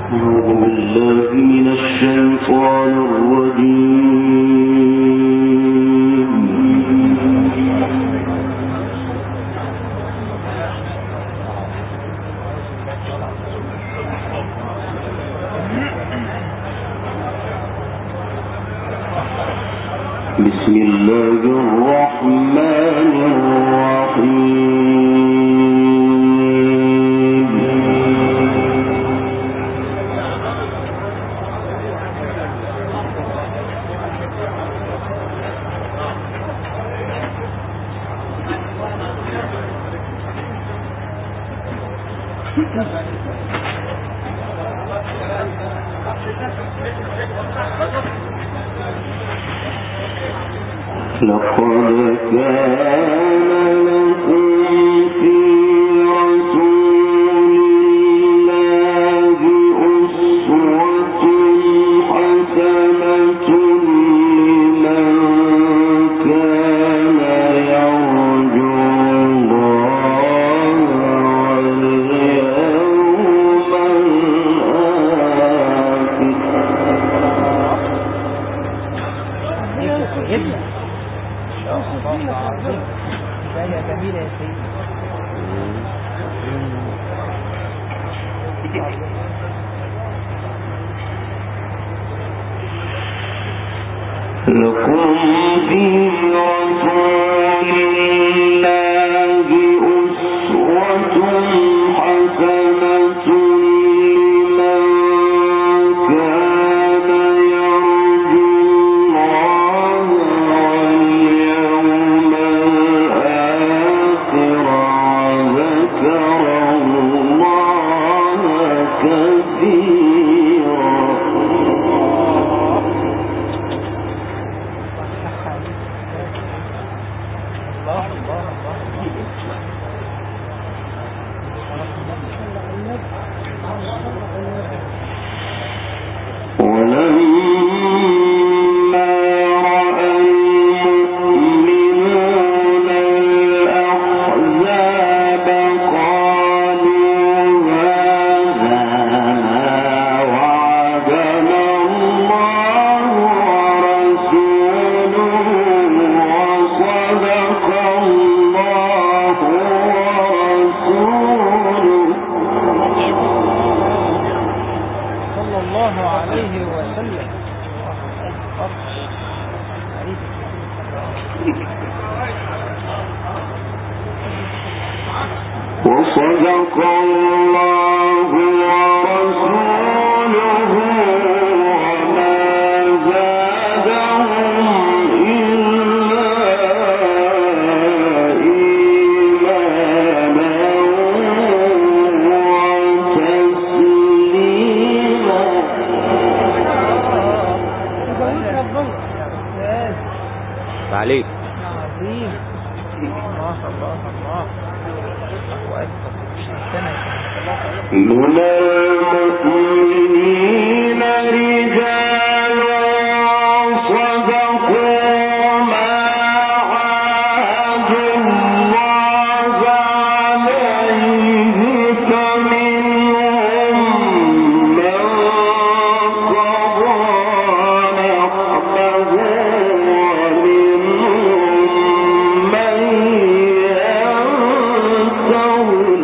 أعوذ بالله من الشيطان الرجيم بسم الله الرحمن الرحيم لقد كان لكم في رسول الله أسوة حسنة لمن كان يرجو الله واليوم الآخر يبلغ الله العظيم بداية جميلة يا سيدي لكم في رسول الله أسوة حسنة لمن كان يرجو الله واليوم الآخر وذكر الله كثيرا الله الله الله ولما رأى المؤمنون الأحزاب قالوا هذا ما وعدنا الله ورسوله وصدق الله ورسوله صلى الله عليه وسلم وصدق الله ورسوله وما زادهم إلا إيمانا وتسليما عليك عظيم الله الله الله الله أكبر سنة من المؤمنين رجال صدقوا ما عاهدوا الله عليه فمنهم من قضى نحبه ومنهم من ينتظر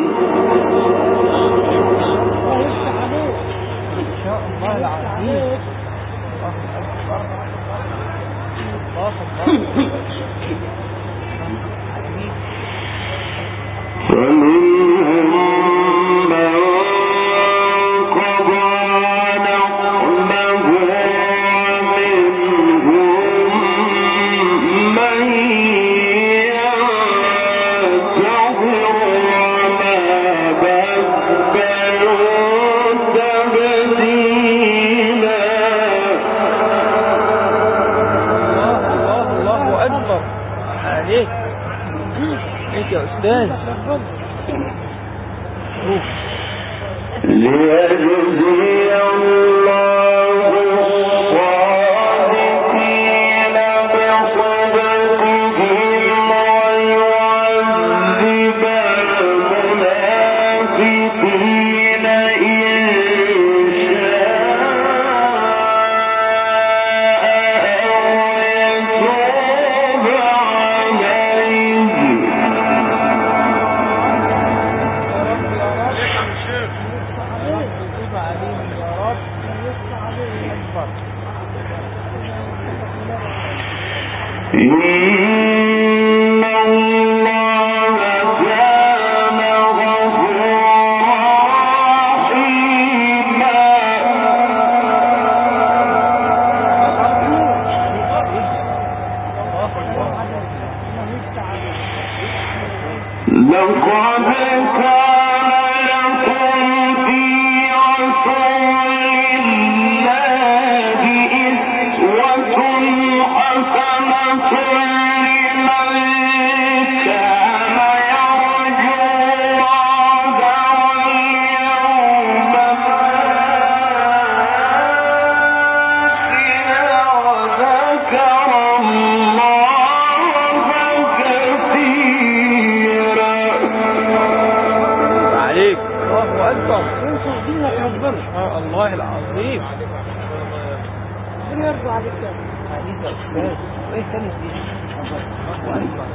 إن شاء الله العظيم الله أكبر الله الله عظيم فمنهم من قضى نحبه ومنهم من ينتظر وما بدلوا تبديلا الله الله الله أكبر عليك عليك يا أستاذ روح ليجزي الله الصادقين بصدقهم ويعذب المنافقين إن ربنا سبحان الله العظيم ربنا يرضى عليك يا عليك يا استاذ ايه تاني فيه الله اكبر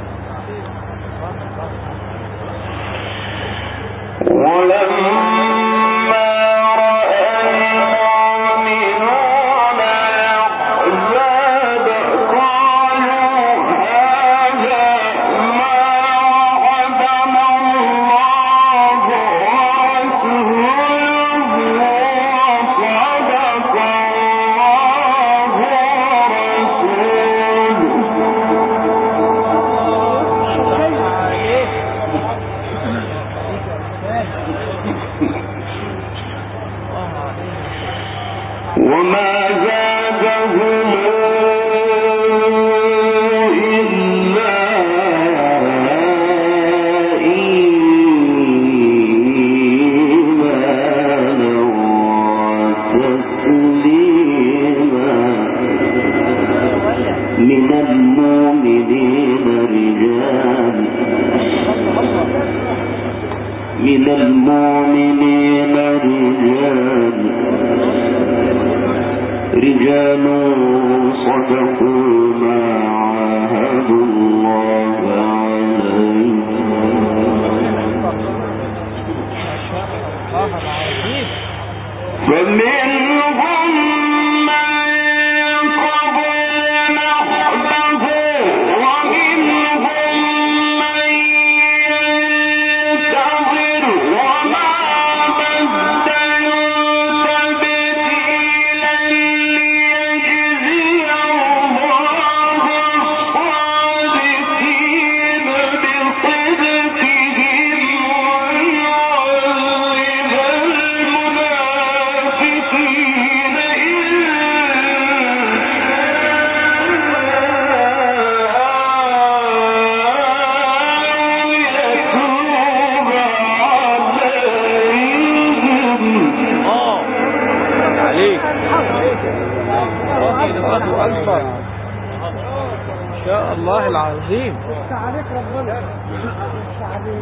ولما رأى المؤمنون الأحزاب قالوا هذا ما وعدنا الله ورسوله وصدق الله ورسوله عليك وما زادهم إلا إيمانا وتسليما من المؤمنين رجال من المؤمنين رجال رجال صدقوا ما عاهدوا الله عليه الله العظيم فمنهم من قضى نحبه ومنهم من ينتظر وما بدلوا تبديلا ليجزي الله الصادقين بصدقهم ويعذب المنافقين اه عليك الله اكبر ان شاء الله العظيم يفتح عليك ربنا يفتح عليك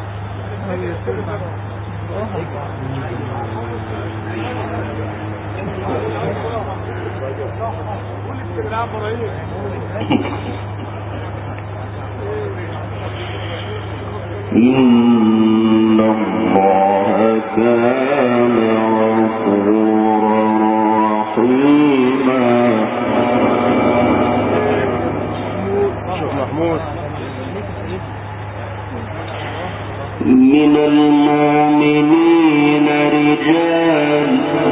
إن الله كان غفورا رحيما شيخ محمود من المؤمنين رجال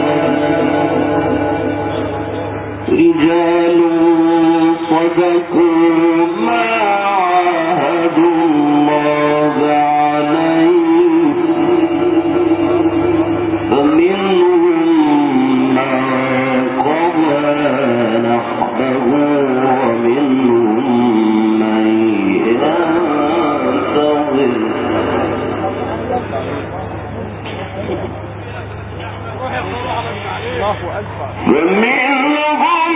رجال صدقوا ما عاهدوا الله عليه فمنهم من قضى نحبه ومنهم من ينتظر الله اكبر فمنهم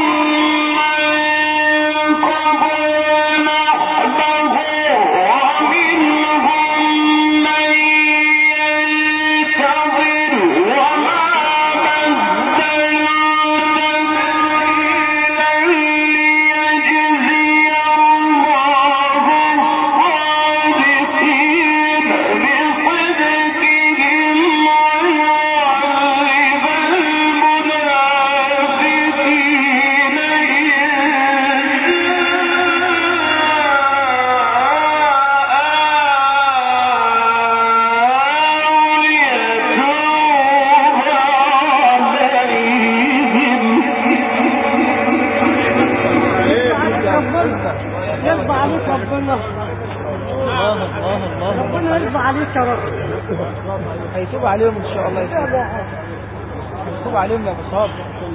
من قضى نحبه ومنهم من ينتظر وما بدلوا تبديلا ليجزي الله الصادقين بصدقهم ويعذب المنافقين يرضى عليك ربنا الله الله الله ربنا يرضى عليك يا رب هيتوب عليهم ان شاء الله يتوب. يا حاج. هيتوب عليهم يا ابو صابر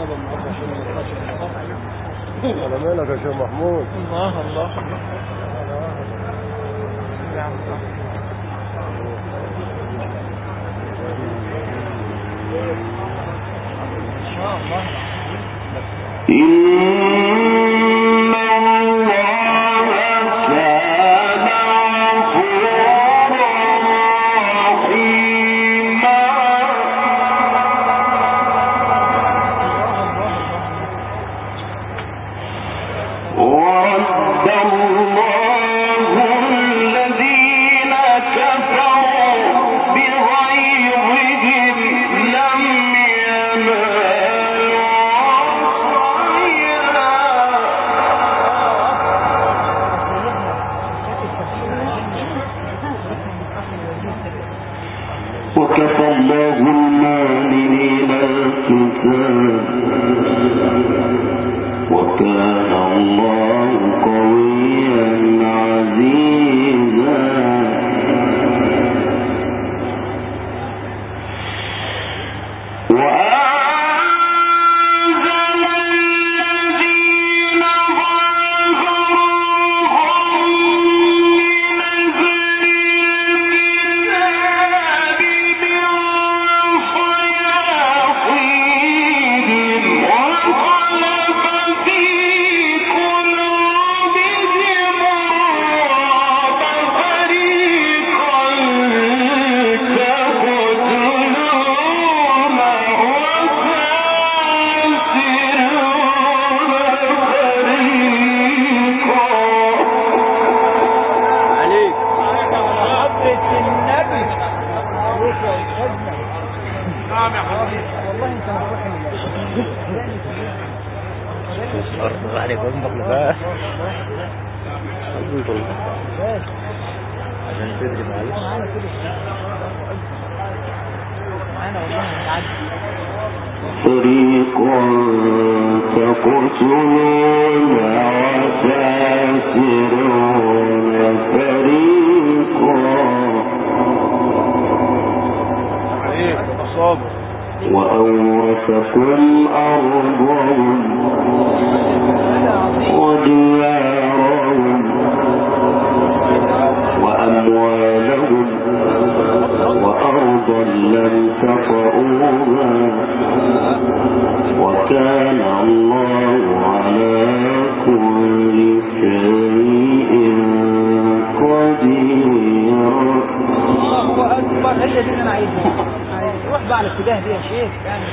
على مالك يا شيخ محمود الله الله يا عم ان شاء الله إن الله كان غفورا رحيما الإنسان وكان الله قويا عزيزا وأنزل الذين ظاهروهم من أهل الكتاب من صياصيهم وقذف في قلوبهم الرعب فريقا تقتلون وتأسرون عليك حضرة النبي عليك يا أستاذنا نعم يا والله أنت مفروح أرض عليك وزنك بقى عشان تدري معلش معانا كده معانا والله هنعدي فريقا تقتلون وتأسرون فريقا عليك صابر وأورثكم أرضهم وديارهم وأموالهم وأرضا لم تطئوها وكان الله على كل شيء قدير الله أكبر هي دي اللي أنا عايزها عايز روح بقى على الاتجاه دي يا شيخ يعني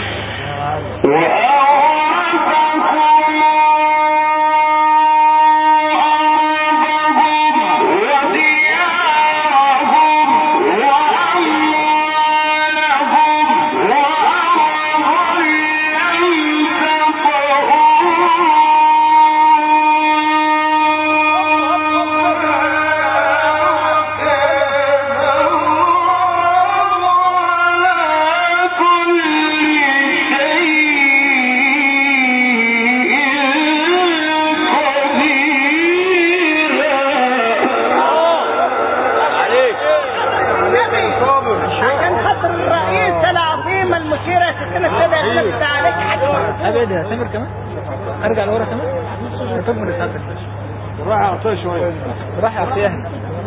عليك عليك يا صابر عشان خاطر الرئيس العظيم المشير يا ستنا السيدة النبي عليك حاجة أبعد يا سامر كمان أرجع لورا كمان تكمل السادة راح اعطيه شويه راح أعطيها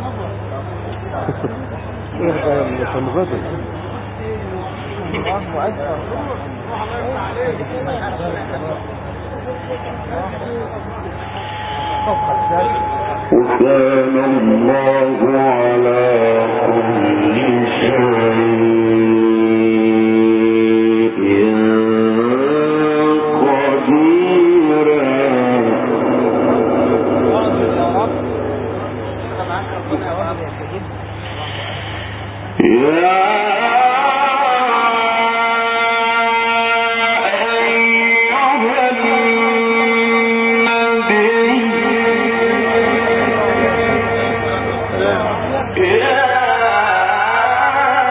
كان غدر الله أكبر وكان الله على كل شيء قديرا يا أيها النبي يا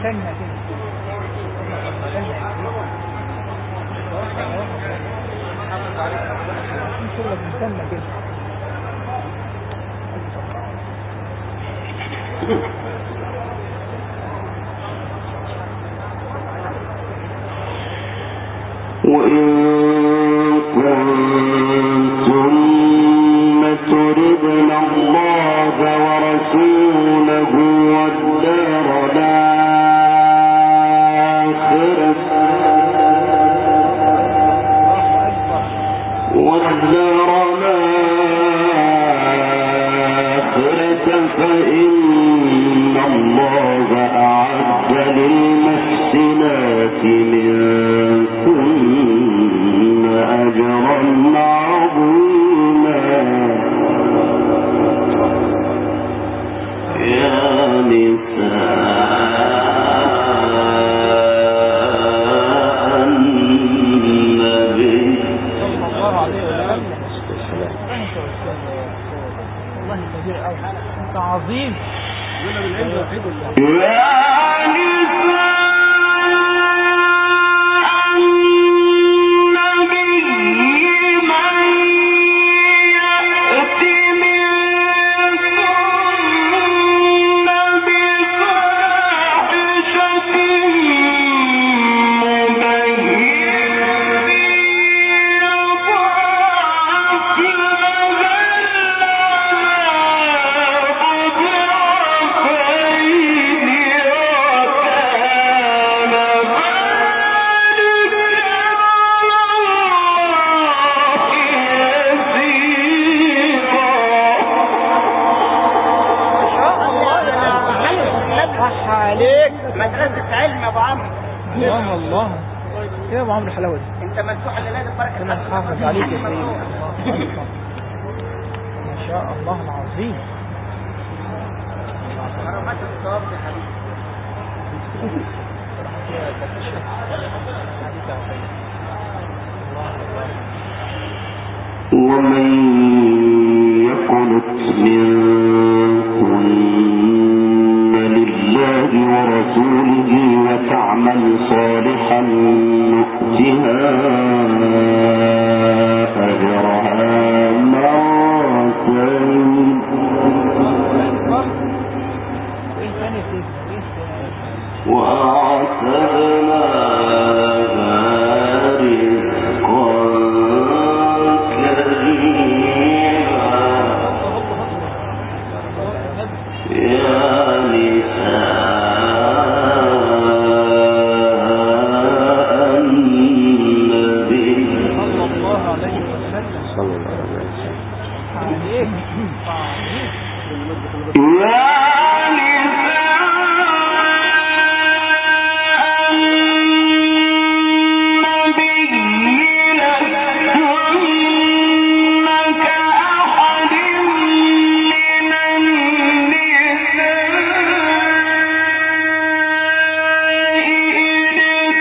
استنى كده شغلك مستنى كده وإن كنتن تردن الله ورسوله والدار الآخرة والدار الآخرة فإن الله أعد للمحسنات منكن أجرا عظيما يا نساء النبي صلى الله عليه وسلم انت استاذ والله كبير قوي انت عظيم يقول لك العلم الوحيد اللي يا نساء النبي من يأت منكن بفاحشة مبينة يضاعف لها العذاب ضعفين وكان ذلك صح عليك مدرسة علم يا ابو عمرو الله الله ايه يا ابو عمرو الحلاوه دي انت مسؤول على لازم بركة ربنا يحافظ عليك يا سيدي ما شاء الله العظيم كرامات الصواب يا حبيبي ومن يقنت منكن لله ورسوله وتعمل صالحا نؤتها أجرها مرتين ايه تاني يا سيدي ايه تاني؟ وأعتدنا لها رزقا كريما يا نساء النبي صلى الله عليه وسلم صلى الله عليه وسلم عليك عظيم يا نساء النبي لستن كأحد من النساء إن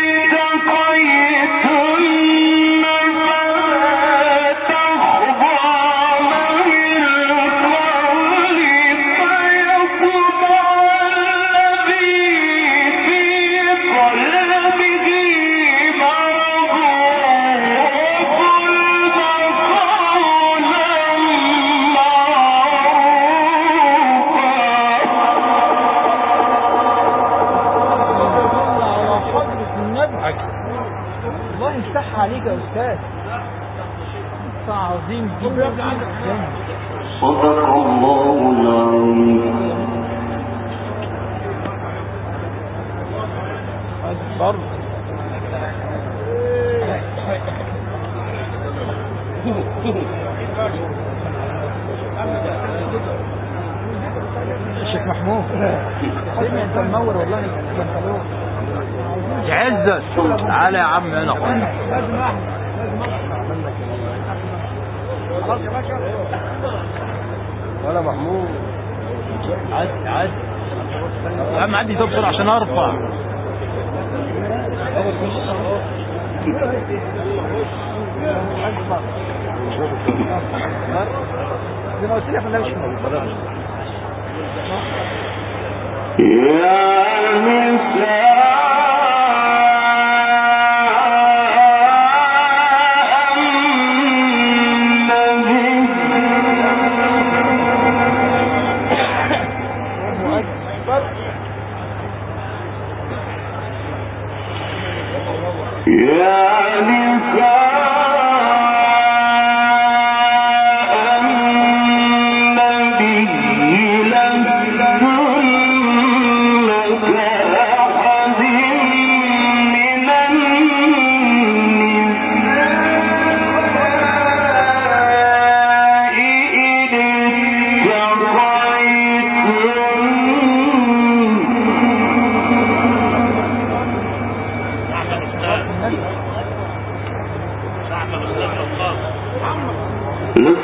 اتقيتن فلا تخضعن بالقول فيطبع الذي في قلبه مرض وقلن قولا معروفا على حضرة النبي الله يفتح عليك يا استاذ انت عظيم جدا صدق الله العظيم اكبر الشيخ محمود سيدنا انت منور والله البنطلون عزت تعالى يا عم هنا لازم احمد خلاص يا باشا ولا محمود عدي عدي يا عم عدي ده بسرعه عشان ارفع زي ما قلت لك انا مش موجود يا نساء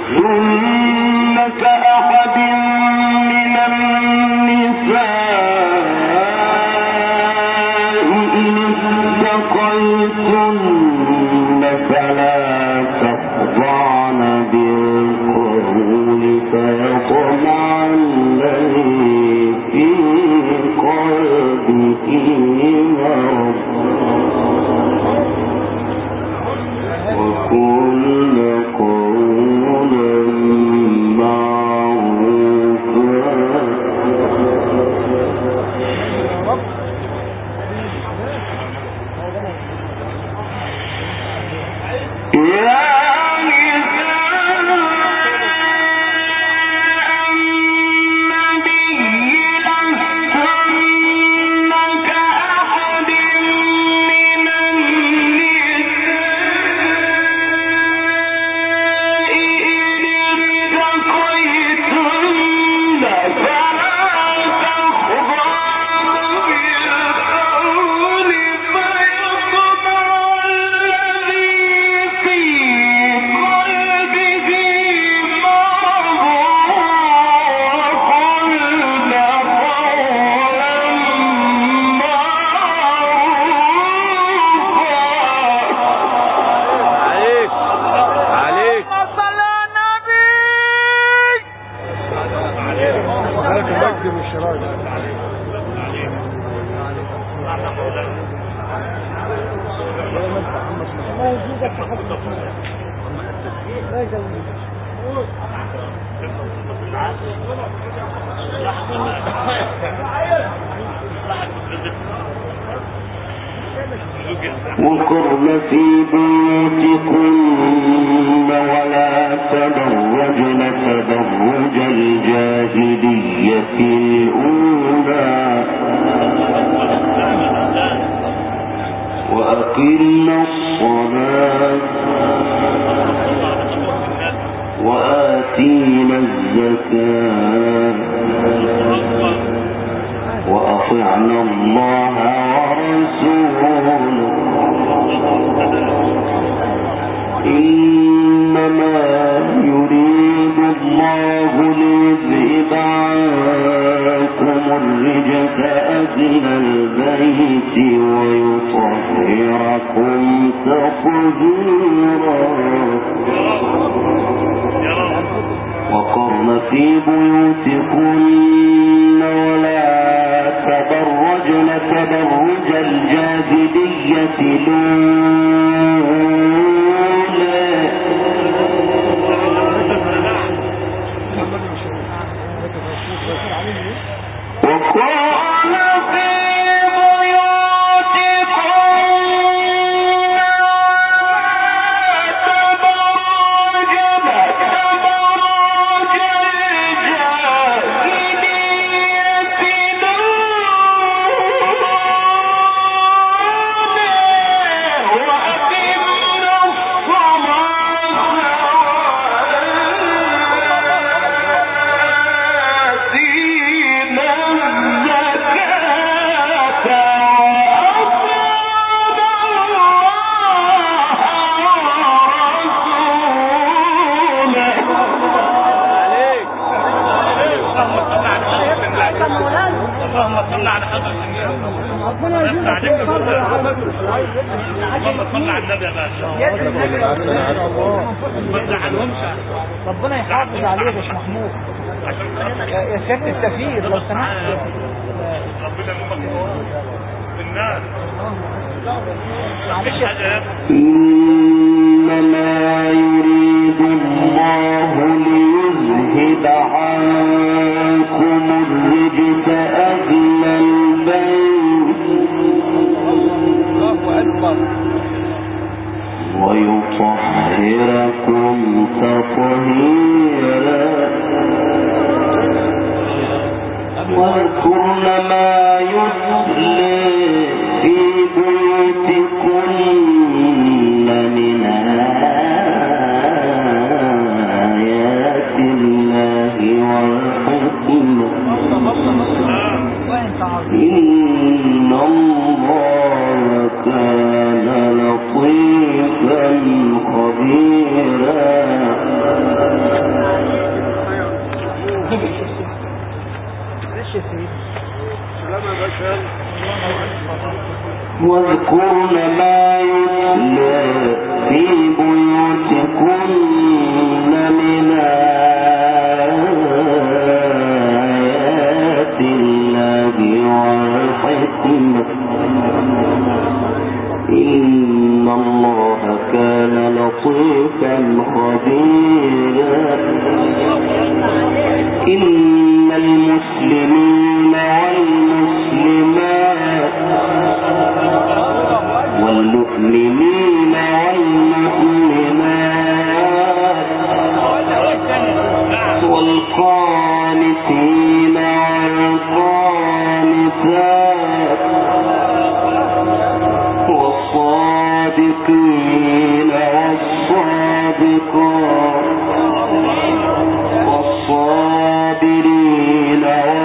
كأحد من النساء إن اتقيتن فلا تخضعن بالقول فيطمع الذي في قلبه مرض وكل قولا معروفا يا نساء النبي لستن كأحد من النساء إن اتقيتن فلا تخضعن بالقول فيطمع الذي في قلبه مرض وقلن قولا معروفا عليك عليك لك المجد والشراج الله يزيدك في حب لا يزودك وقرن في بيوتكن ولا تبرجن تبرج الجاهلية الأولى وأقمنا الصلاة وآتينا الزكاة وأطعنا الله ورسوله إنما يريد الله ليذهب عنكم الرجس أهل البيت ويطهركم تطهيرا وقرن في بيوتكن ولا تبرجن تبرج الجاهلية الأولى وقال في عليك ربنا يزيدك في الصبر يا عم ربنا يحافظ عليك يا شيخ محمود يا يا سيادة السفير لو سمحت معلش يا إنما يريد الله ليذهب عنكم الرجس أهل البيت ويطهركم تطهيرا واذكرن ما يتلى في بيوتكن من آيات الله والحكمة وانت عظيم إن الله كان لطيفا خبيرا واذكرن ما يتلى في بيوتكن من آيات الله والحكمة إن الله كان لطيفا خبيرا إن المسلمين والمسلمات والمؤمنين والمؤمنات والقانتين والقانتات والصادقين والصادقات والصابرين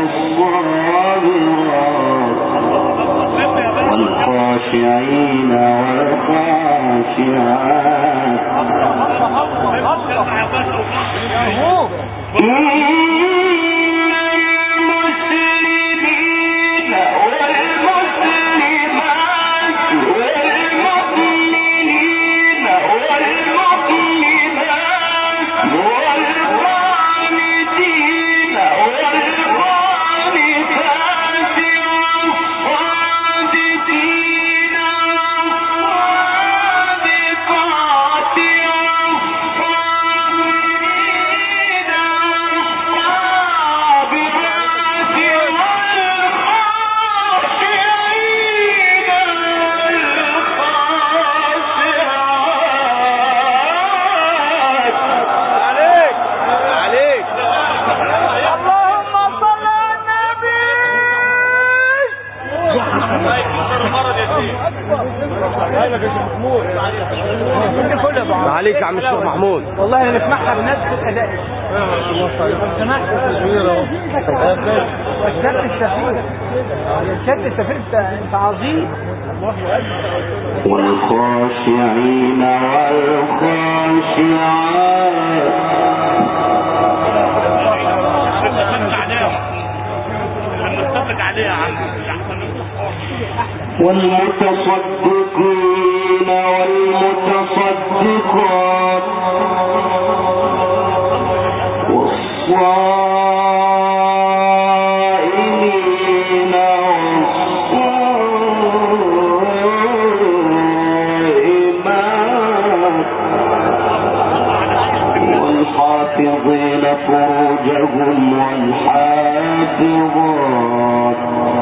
والصابرات والخاشعين والخاشعات المسلمين والمسلمات والمؤمنين والمؤمنات والقانتين والقانتات والصادقين والصادقات عليك عليك اللهم صل على النبي عليك يا عم الشيخ محمود والله انا بسمعها بنفس الاداء لو سمحت والشد السفير الشد السفير انت انت عظيم والخاشعين والخاشعات والمتصدقين والمتصدقات والصائمين والصائمات والحافظين فروجهم والحافظات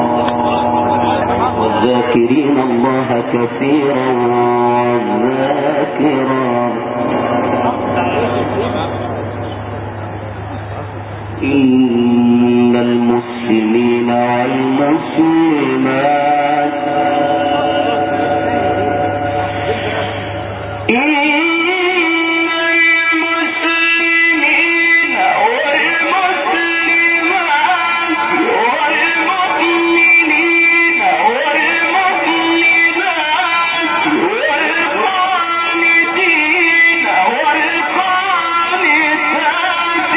والذاكرين الله كثيرا والذاكرات إن المسلمين والمسلمات إن المسلمين والمسلمات والمؤمنين والمؤمنات والقانتين والقانتات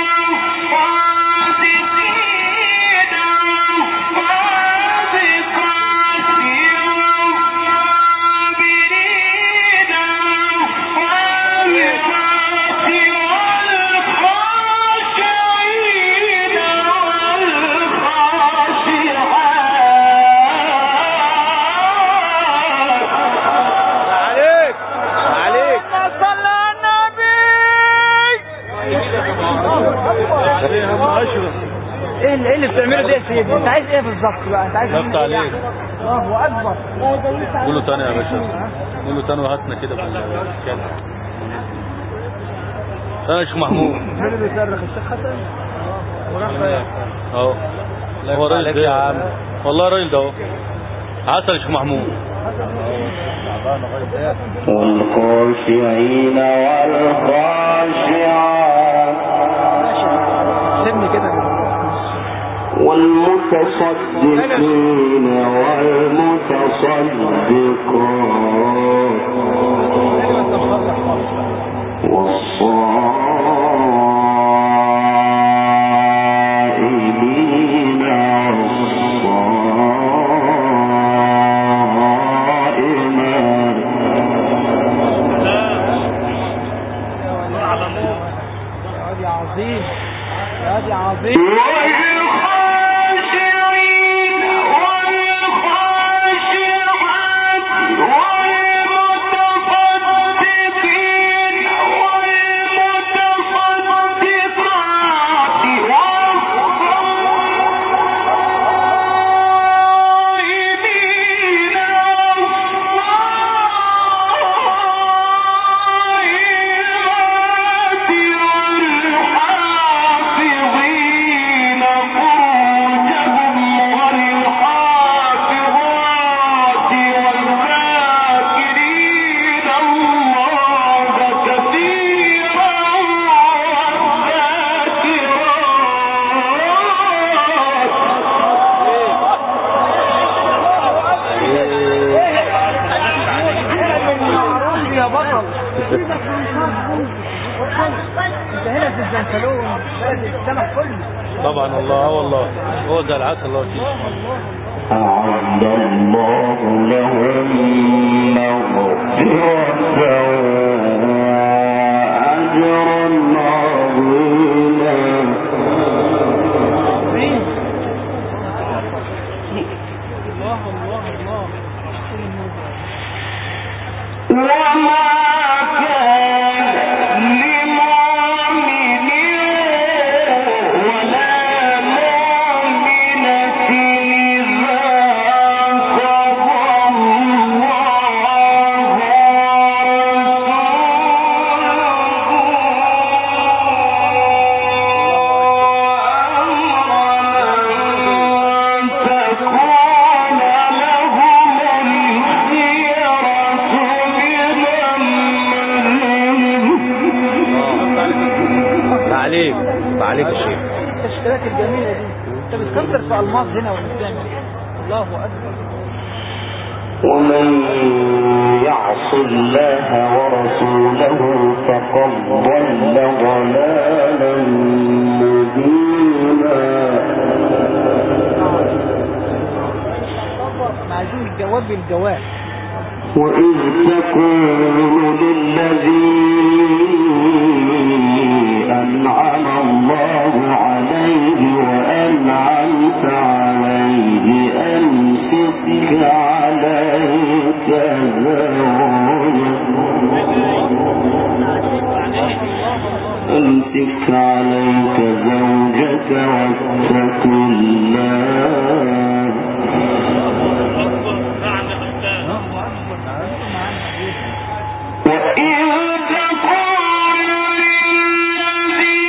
والصادقين ايه اللي, إيه اللي بتعمله ده يا سيدي انت عايز ايه بالظبط بقى انت عايز ضغط مني إيه عليك. يعني؟ الله اكبر قول له تاني يا باشا قول له تاني وهاتنا كده بالكلام انا يا شيخ محمود مين اللي بيصرخ الشيخ حسن اهو هو راجل يا عم والله راجل ده اهو حسن يا شيخ محمود والخاشعين والخاشعات سيبني كده والمتصدقين والمتصدقات والصائمين الكتالون بلد السمك كله طبعا الله آه والله هو زي العسل الله فيه أعد الله لهم مغفرة وأجرا عظيما الله الله الله وما كان لمؤمن ولا مؤمنة إذا قضى الله عليك عليك يا شيخ التشكيلات الجميلة دي انت بتكسر في الماس هنا ولا بتعمل ايه؟ الله اكبر ومن يعص الله ورسوله فقد ضل ضلالا مبينا احنا عايزين الجواب بالجواب وإذ تقول للذي أنعم الله عليه وأنعمت عليه أمسك عليك زوجك أمسك عليك زوجك واتق الله وإذ تقول للذي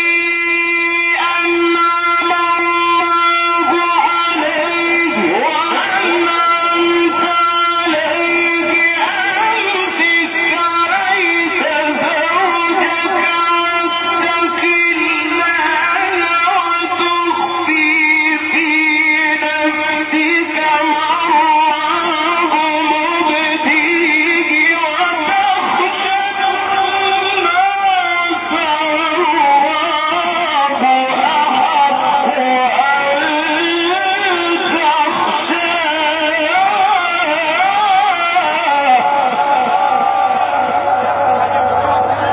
أنعم الله عليه وأنعمت عليه أمسك عليك زوجك واتق الله وتخفي في نفسك ما الله مبديه وتخشى الناس والله أحق أن تخشاه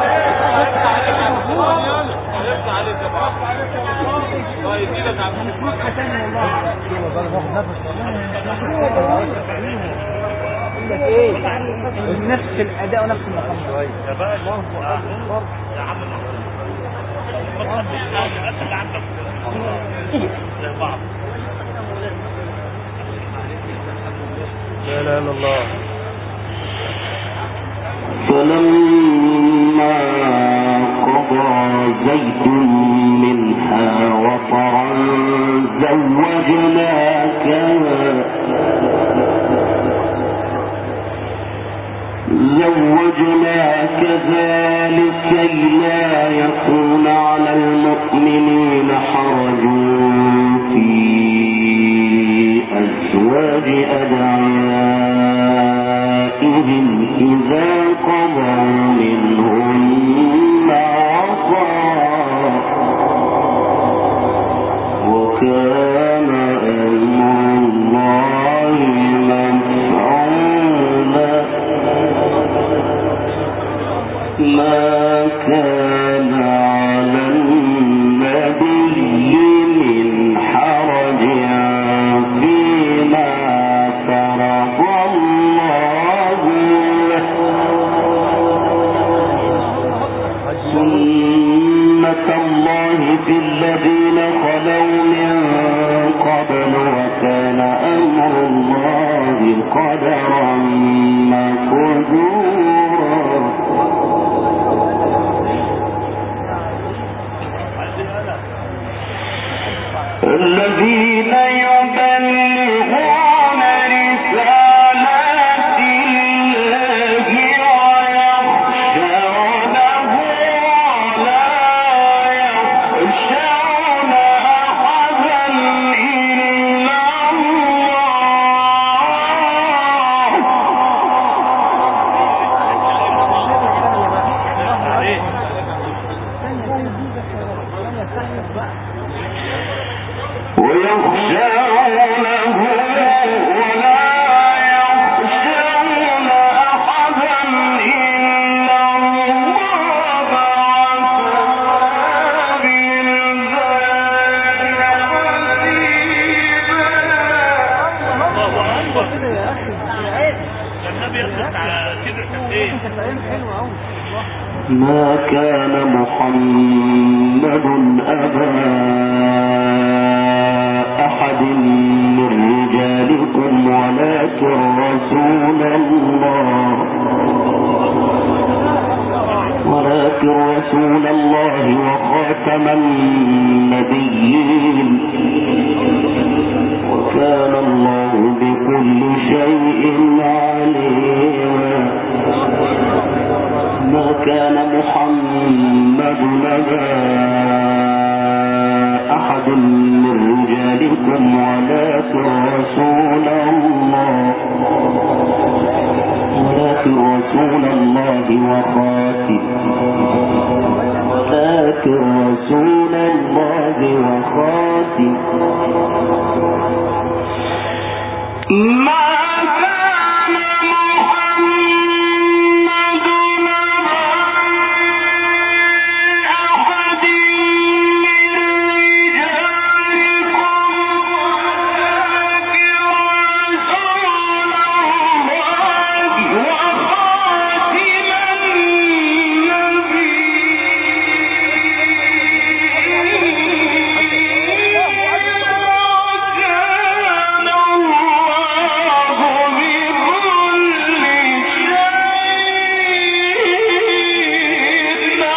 ايه نفس الاداء ونفس المقام الله اكبر لا اله الا الله فلما قضى زيد منها وطرا زوجناكها زوجناك ذلك لا يكون على المؤمنين حرج في أزواج أدعيائهم إذا قضوا منهن وطرا وكان أمر الله مفعولا ما كان على النبي من حرج فيما فرض الله له سنة الله في الذين خلوا من قبل وكان أمر الله قدرا مقدورا الذين يبلغون رسالات الله ويخشونه ولا يخشون أحدا إلا الله ايوه كده يا اخي النبي يصدق على كده ايه انت كلام حلو قوي ما كان محمد أبا أحد من رجالكم ولكن رسول الله ولكن رسول الله وخاتم النبيين وكان الله بكل شيء عليما ما كان محمد نبا أحد من رجالكم ولكن رسول الله ولكن رسول الله وخاتم ولكن رسول الله وخاتم ما كان محمد نبا أحد من رجالكم ولكن رسول الله وخاتم النبيين وكان الله بكل شيء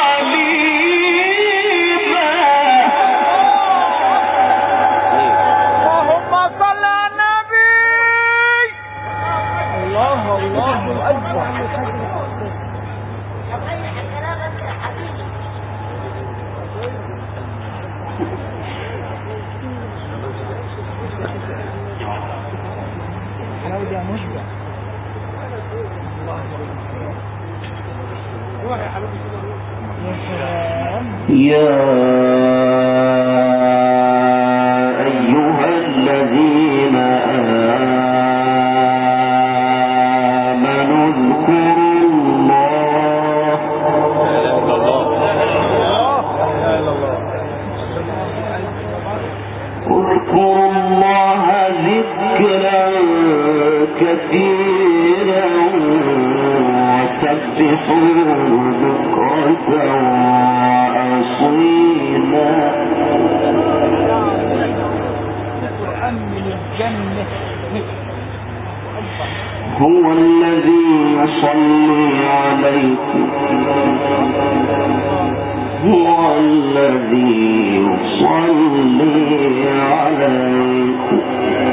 عليما اللهم صل على النبي الله الله اكبر حلاوة دي يا مشبع يا سلام يا أيها الذين آمنوا اذكروا الله اذكروا الله ذكرا كثيرا وسبحوه بكرة وأصيلا وأمن الجنة هو الذي يصلي عليكم هو الذي يصلي عليكم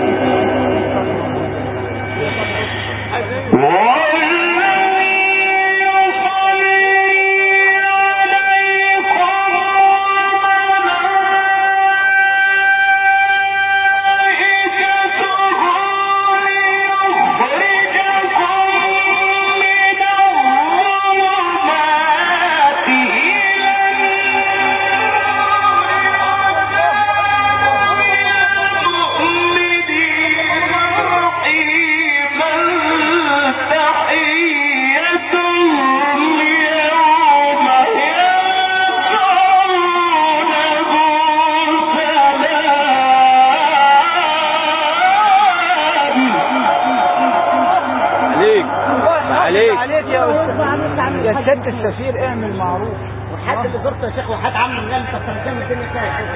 عليك عليك عليك يا أستاذ يا سيادة السفير اعمل معروف حد اللي زرته يا شيخ وحد عامل مجال انت بتهتم الدنيا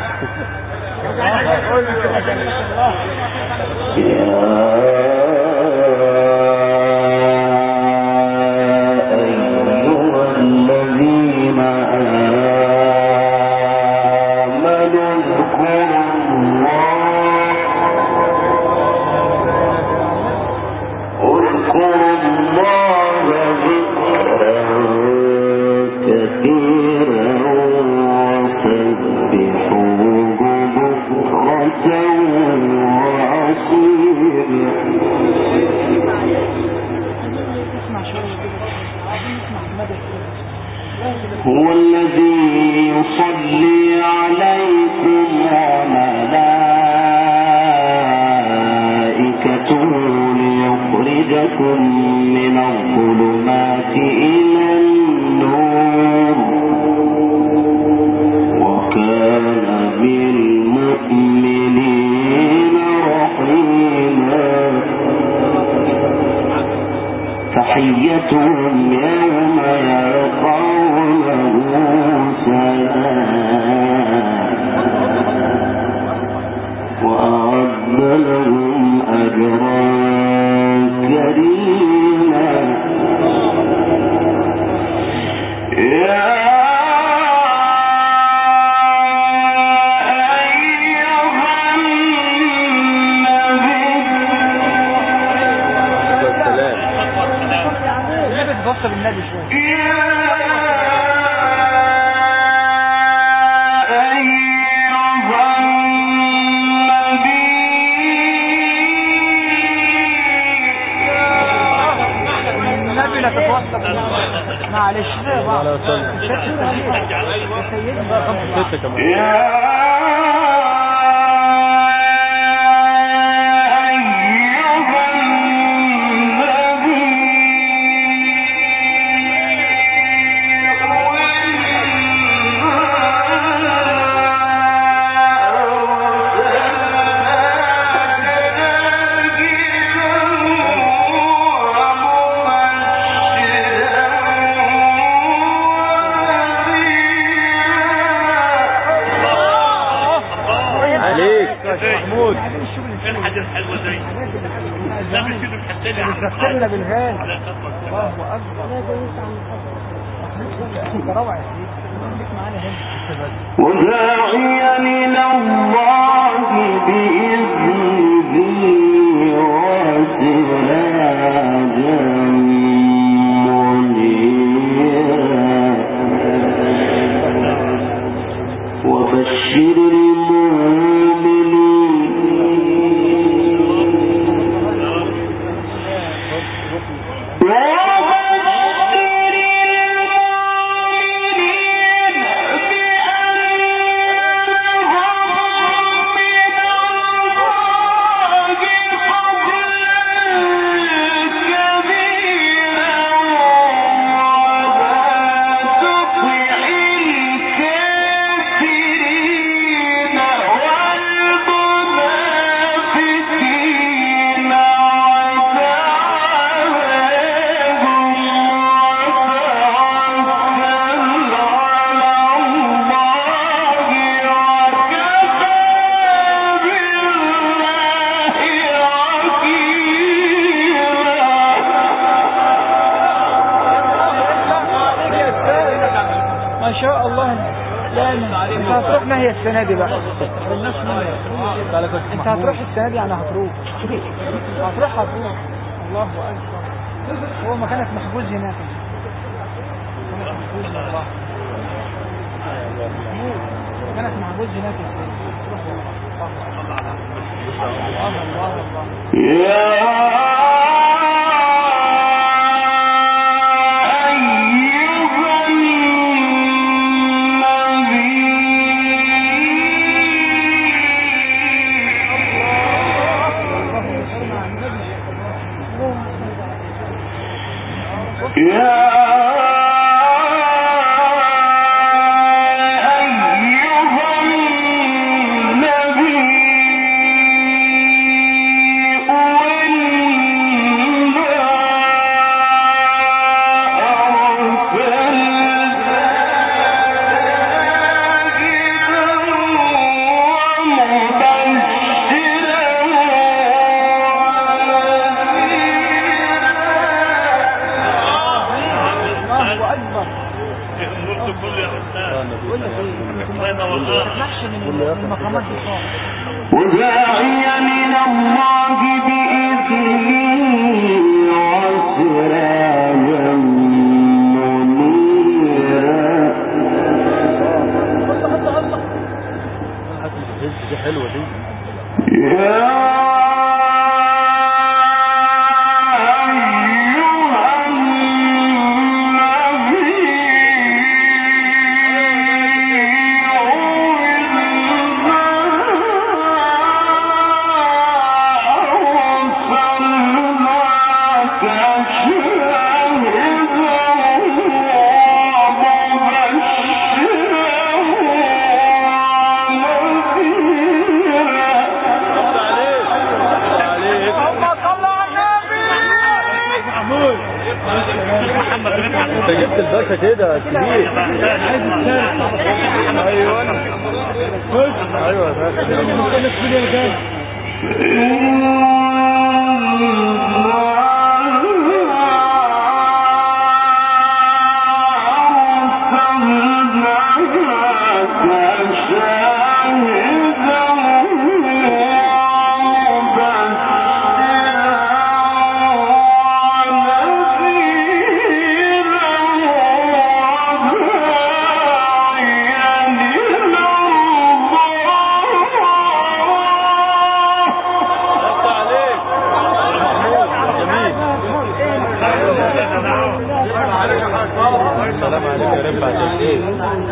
أيها الذين آمنوا اذكروا الله اذكروا الله ذكرا كثيرا وسبحوه بكرة وأصيلا اسمع شوية كده عايزين نسمع مدى كده هو الذي يصلي عليكم وملائكته ليخرجكم من الظلمات إلى النور وكان بالمؤمنين رحيما وتحيتهم يوم يلقونه سلام وأعد لهم أجرا كريما يا أيها النبي والسلام ليه بتبص بالنبي شويه النبي لا تتوسط بالنبي. معلش يا بعض عليه وسلم. شد التهديد. يا سيدنا ستة كمان عليك محمود الحاجة الحلوة زي لا مش كده محتاجة بتغسلنا بالغاز الله اكبر انت روعه يا سيدي خليك معانا هنا وداعيا إلى الله بإذنه وسراجا منيرا وبشر المؤمنين وبشر المؤمنين بأن من الله فضلا كبيرا ولا تطع الكافرين والمنافقين ما شاء الله لا انت هتروح ما هي السنه دي بقى الناس انت هتروح السنه دي يعني هتروح هتروح هتروح الله اكبر هو مكانك محجوز هناك مكانك محجوز والله مكانك محجوز هناك يا سيدي. تروح والله. الله الله الله يا أيها النبي يا أيها النبي سيادة الباشا كده كبير ايوه ايوه يا باشا بس عليك جميل السلام عليكم يا رفعت يا شيخ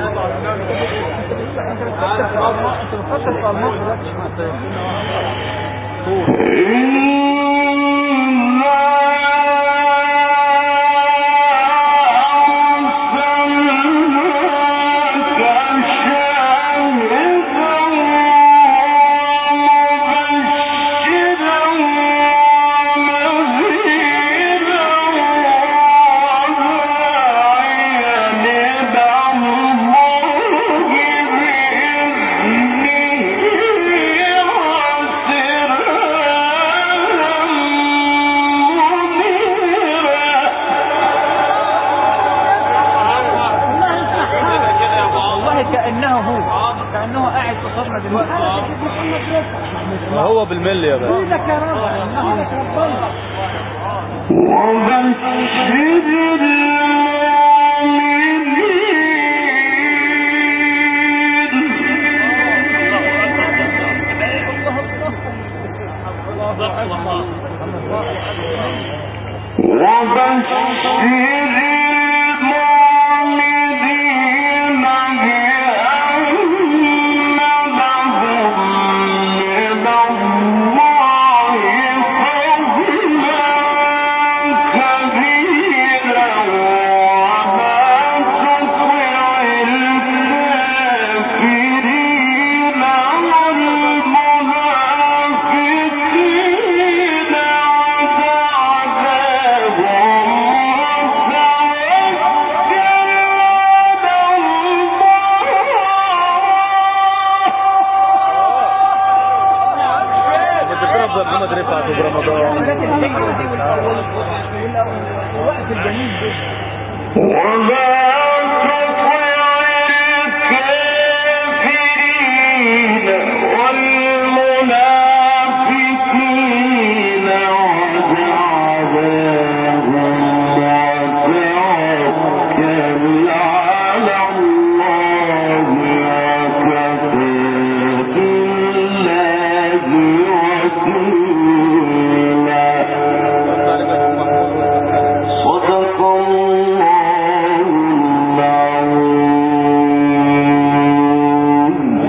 والله كأنه هو كأنه قاعد قصادنا دلوقتي ما هو بالملي يا باشا لك يا رب انه ربنا بتضرب يا محمد رفعت برمضان الحاجات الحلوة دي والأول والوقت الجميل ده وما